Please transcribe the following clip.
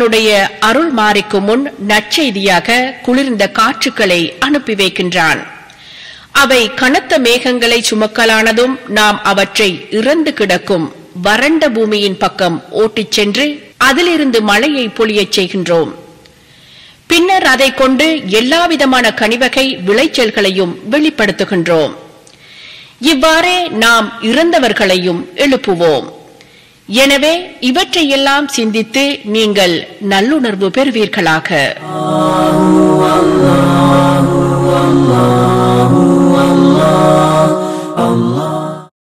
தன்னுடைய அருள் மாறிக்கு முன் நற்செய்தியாக குளிர்ந்த காற்றுக்களை அனுப்பி வைக்கின்றான் அவை கனத்த மேகங்களை சுமக்கலானதும் நாம் அவற்றை இறந்து கிடக்கும் வறண்ட பூமியின் பக்கம் ஓட்டிச் சென்று அதிலிருந்து மழையை பொழியச் செய்கின்றோம் பின்னர் அதைக் கொண்டு எல்லாவிதமான கனிவகை விளைச்சல்களையும் வெளிப்படுத்துகின்றோம் இவ்வாறே நாம் இறந்தவர்களையும் எழுப்புவோம் எனவே இவற்றையெல்லாம் சிந்தித்து நீங்கள் நல்லுணர்வு பெறுவீர்களாக Allah